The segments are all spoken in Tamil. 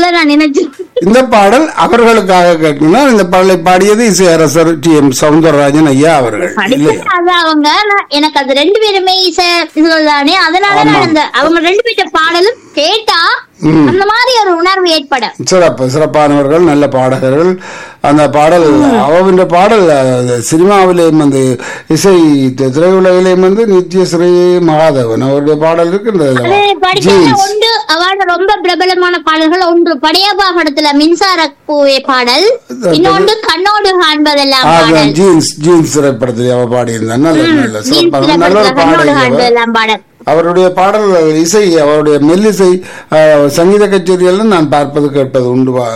பாடல்ல நான் நினைச்சேன் இந்த பாடல் அவர்களுக்காக கேட்கணும் இந்த பாடலை பாடியது இசையரசர் டி எம் சவுந்தரராஜன் ஐயா அவர்கள் இல்லையா படிச்சது அது அவங்க நான் எனக்கு அது ரெண்டு பேருமே இசை இதுகள் தானே அதனால ஆமா. நான் அந்த அவங்க ரெண்டு பேர்ட்ட பாடலும் கேட்டா ம். அந்த மாதிரி ஒரு உணர்வு ஏற்படும் சிறப்பு சிறப்பானவர்கள் நல்ல பாடகர்கள் அந்த பாடல் அவவின் பாடல் அஹ், சினிமாவிலேயும் வந்து இசை தி- திரையுலகிலேயும் வந்து நித்யஸ்ரீ மகாதேவன் அவருடைய பாடல் இருக்கின்றது அது படிச்சதுல ஜீன்ஸ் ஒன்று அவரோட ரொம்ப பிரபலமான பாடல்கள் ஒன்று படையப்பா படத்துல மின்சார பூவே பாடல் இன்னொன்று கண்ணோடு காண்பதெல்லாம் பாடல் ஜீன்ஸ் ஜீன்ஸ் திரைப்படத்தில் அவ பாடியிருந்தார் நல்ல நல்ல ஜீன்ஸ் சிறப்பான நல்ல ஒரு திரைப்படத்துல கண்ணோடு பாடல் அவர். காண்பதெல்லாம் பாடல் அவருடைய பாடல்கள் இசை அவருடைய மெல்லிசை அஹ், சங்கீத கச்சேரியெல்லாம் நான் பார்ப்பது கேட்பது உண்டு வா-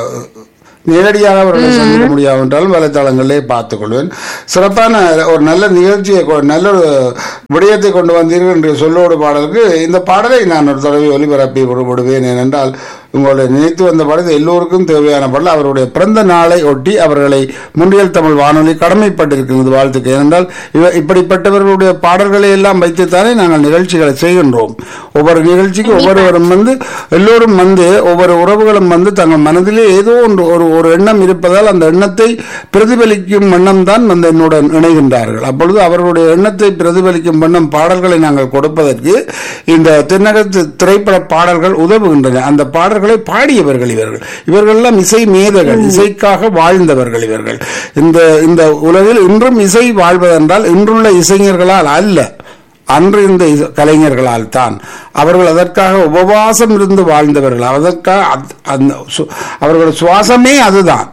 நேரடியாக அவர்களை சந்திக்க முடியாது என்றாலும் வலைத்தளங்களிலே பார்த்துக் கொள்வேன் சிறப்பான ஒரு நல்ல நிகழ்ச்சியை கொ- நல்ல ஒரு விடயத்தை கொண்டு வந்தீர்கள் என்று சொல்லோடு பாடலுக்கு இந்த பாடலை நான் ஒரு தடவை ஒலிபரப்பி விடு- விடுவேன் ஏனென்றால் உங்களுடைய நினைத்து வந்த பாடல் எல்லோருக்கும் தேவையான பாடல் அவருடைய பிறந்த நாளை ஒட்டி அவர்களை முன்றியல் தமிழ் வானொலி கடமைப்பட்டிருக்கிறது வாழ்த்துக்கு ஏனென்றால் இவ இப்படிப்பட்டவர்களுடைய பாடல்களை எல்லாம் வைத்துத்தானே நாங்கள் நிகழ்ச்சிகளை செய்கின்றோம் ஒவ்வொரு நிகழ்ச்சிக்கு ஒவ்வொருவரும் வந்து எல்லோரும் வந்து ஒவ்வொரு உறவுகளும் வந்து தங்கள் மனதிலே ஏதோ ஒன்று ஒரு ஒரு எண்ணம் இருப்பதால் அந்த எண்ணத்தை பிரதிபலிக்கும் வண்ணம் தான் வந்து என்னுடன் இணைகின்றார்கள் அப்பொழுது அவர்களுடைய எண்ணத்தை பிரதிபலிக்கும் வண்ணம் பாடல்களை நாங்கள் கொடுப்பதற்கு இந்த தென்னகத்து திரைப்பட பாடல்கள் உதவுகின்றன அந்த பாடல்களை பாடியவர்கள் இவர்கள் இவர்கள் எல்லாம் இசை மேதைகள் இசைக்காக வாழ்ந்தவர்கள் இவர்கள் இந்த இந்த உலகில் இன்றும் இசை வாழ்வதென்றால் இன்றுள்ள இசைஞர்களால் அல்ல அன்று இந்த இச- கலைஞர்களால் தான் அவர்கள் அதற்காக உபவாசம் இருந்து வாழ்ந்தவர்கள் அதற்காக அத்- அந்த சு- அவர்கள் சுவாசமே அதுதான்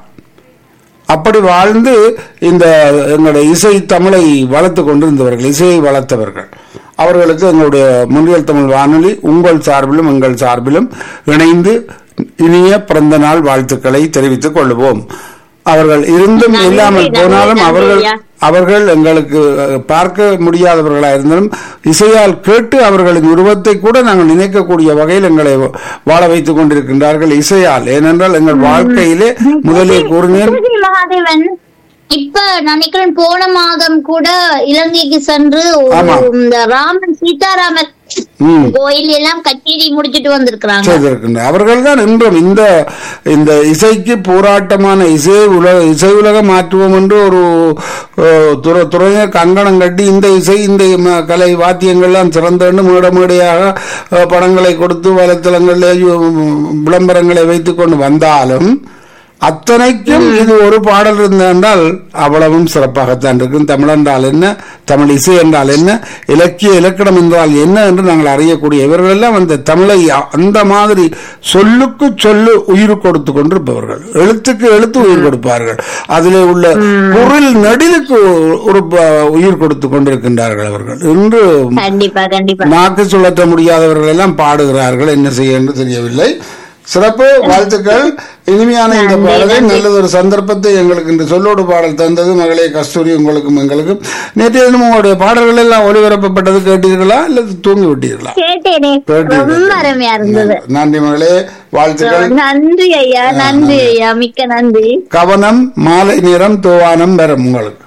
அப்படி வாழ்ந்து இந்த எங்களுடைய இசை தமிழை வளர்த்து கொண்டிருந்தவர்கள் இசையை வளர்த்தவர்கள் அவர்களுக்கு எங்களுடைய முன்னியல் தமிழ் வானொலி உங்கள் சார்பிலும் எங்கள் சார்பிலும் இணைந்து இனிய பிறந்த நாள் வாழ்த்துக்களை தெரிவித்துக் கொள்வோம் அவர்கள் இருந்தும் நன்றி, இல்லாமல் நன்றி, போனாலும் நன்றி அவர்கள் ஐயா. அவர்கள் எங்களுக்கு அஹ், பார்க்க முடியாதவர்களாக இருந்தாலும் இசையால் கேட்டு அவர்களின் உருவத்தை கூட நாங்கள் நினைக்கக்கூடிய வகையில் எங்களை வாழ வைத்துக் கொண்டிருக்கின்றார்கள் இசையால் ஏனென்றால் எங்கள் வாழ்க்கையிலே முதலே கூறினேன் சிவகி மகாதேவன் இப்ப நான் நினைக்கிறேன் போன மாதம் கூட இலங்கைக்கு சென்று ஒரு ஆமா. இந்த ராமன் சீதாராமர் ம். கோயில் எல்லாம் கச்சேரி முடிச்சிட்டு வந்திருக்கிறாங்க செய்திருக்கின்றனர் அவர்கள் தான் இன்றும் இந்த இந்த இசைக்கு போராட்டமான இசை உலக இசை உலகம் மாற்றுவோம் என்று ஒரு அஹ், துற- துறையை கங்கணம் கட்டி இந்த இசை இந்த ம- கலை வாத்தியங்கள்லாம் சிறந்த மேட மேடையாக அஹ், படங்களை கொடுத்து வலைத்தளங்களிலே உம், விளம்பரங்களை வைத்துக் கொண்டு வந்தாலும் அத்தனைக்கும் இது ஒரு பாடல் இருந்தால் அவ்வளவும் சிறப்பாகத்தான் இருக்கும் தமிழ் என்றால் என்ன தமிழ் இசை என்றால் என்ன இலக்கிய இலக்கணம் என்றால் என்ன என்று நாங்கள் அறியக்கூடிய இவர்கள் எல்லாம் அந்த தமிழை அ- அந்த மாதிரி சொல்லுக்கு சொல்லு உயிர் கொடுத்து கொண்டிருப்பவர்கள் எழுத்துக்கு எழுத்து உயிர் கொடுப்பார்கள் அதிலே உள்ள பொருள் நடிலுக்கு ஒரு ப- உயிர் கொடுத்து கொண்டிருக்கின்றார்கள் அவர்கள் இன்று கண்டிப்பா கண்டிப்பா நாக்கு சுழற்ற முடியாதவர்கள் எல்லாம் பாடுகிறார்கள் என்ன செய்ய என்று தெரியவில்லை சிறப்பு வாழ்த்துக்கள் இனிமையான இந்த பாடலை நல்லது ஒரு சந்தர்ப்பத்தை எங்களுக்கு இந்த சொல்லோடு பாடல் தந்தது மகளே கஸ்தூரி உங்களுக்கும் எங்களுக்கும் நேற்றைய தினம் உங்களுடைய பாடல்கள் எல்லாம் ஒளிபரப்பப்பட்டது கேட்டீர்களா அல்லது தூங்கி விட்டீர்களா கேட்டேனே கேட்டீர்கள். ரொம்ப அருமையா இருந்தது நன்றி மகளே வாழ்த்துக்கள் நன்றி ஐயா நன்றி ஐயா மிக்க நன்றி கவனம் மாலை நேரம் தூவானம் பெறும் உங்களுக்கு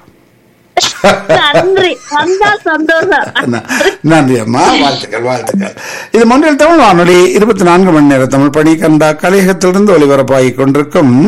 நன்றி வந்தா சந்தோஷம் ந- நன்றி அம்மா வாழ்த்துக்கள் வாழ்த்துக்கள் இது மொன்றில் தமிழ் வானொலி இருபத்தி நான்கு மணி நேர தமிழ் பணி கண்ட கலையகத்திலிருந்து ஒளிபரப்பாகிக் கொண்டிருக்கும்